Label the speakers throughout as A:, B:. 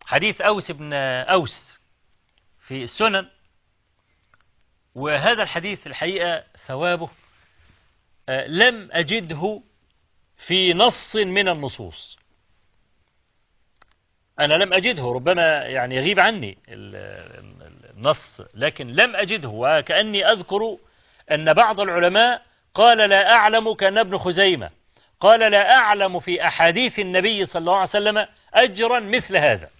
A: حديث أوس بن أوس في السنن وهذا الحديث الحقيقة ثوابه لم أجده في نص من النصوص أنا لم أجده ربما يعني يغيب عني النص لكن لم أجده وكأني أذكر أن بعض العلماء قال لا أعلم كان ابن خزيمة قال لا أعلم في أحاديث النبي صلى الله عليه وسلم أجرا مثل هذا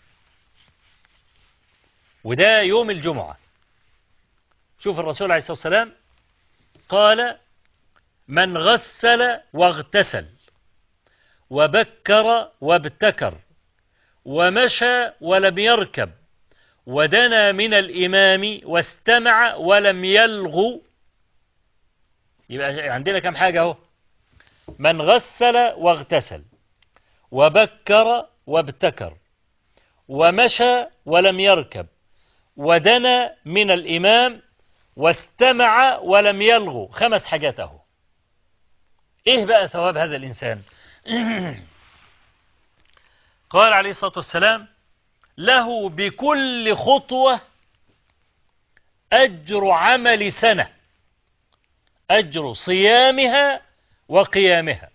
A: وده يوم الجمعة شوف الرسول عليه الصلاة والسلام قال من غسل واغتسل وبكر وابتكر ومشى ولم يركب ودنا من الإمام واستمع ولم يلغو يبقى عندنا كم حاجة اهو من غسل واغتسل وبكر وابتكر ومشى ولم يركب ودنا من الإمام واستمع ولم يلغو خمس حاجات اهو ايه بقى ثواب هذا الإنسان قال عليه الصلاة والسلام له بكل خطوة أجر عمل سنة أجر صيامها وقيامها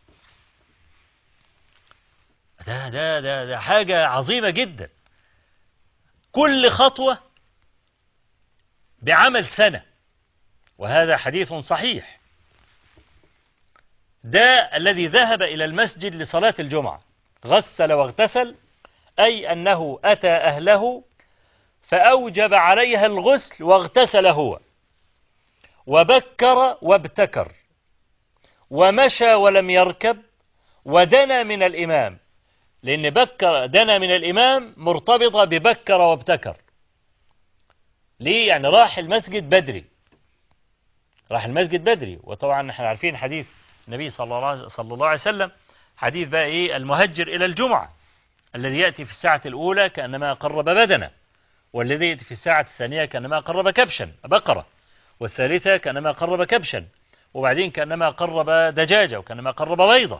A: ده, ده, ده, ده حاجة عظيمة جدا كل خطوة بعمل سنة وهذا حديث صحيح ده الذي ذهب إلى المسجد لصلاة الجمعة غسل واغتسل أي أنه أتى أهله فأوجب عليها الغسل واغتسل هو وبكر وابتكر ومشى ولم يركب ودنا من الإمام لأن بكر دنا من الإمام مرتبطة ببكر وابتكر ليه يعني راح المسجد بدري راح المسجد بدري وطبعا احنا عارفين حديث النبي صلى الله صلى الله عليه وسلم حديث بقى ايه المهجر الى الجمعة الذي يأتي في الساعة الأولى كأنما قرب بدنه والذي يأتي في الساعة الثانية كأنما قرب كبشا بقرة والثالثة كأنما قرب كبشا وبعدين كأنما قرب دجاجة وكأنما قرب بيضة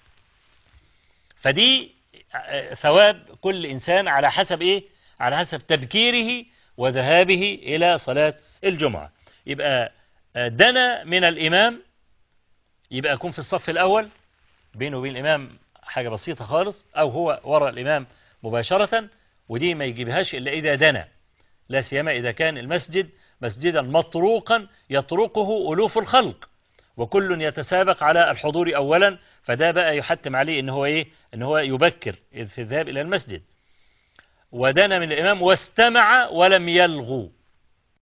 A: فدي ثواب كل إنسان على حسب إيه على حسب تبكيره وذهابه إلى صلاة الجمعة يبقى دنا من الإمام يبقى يكون في الصف الأول بينه وبين الإمام حاجة بسيطة خالص أو هو وراء الإمام مباشرة ودي ما يجيبهاش إلا إذا دنا لا سيما إذا كان المسجد مسجدا مطروقا يطرقه ألوف الخلق وكل يتسابق على الحضور أولا فده بقى يحتم عليه إن هو إيه إن هو يبكر في الذهاب إلى المسجد ودنا من الإمام واستمع ولم يلغو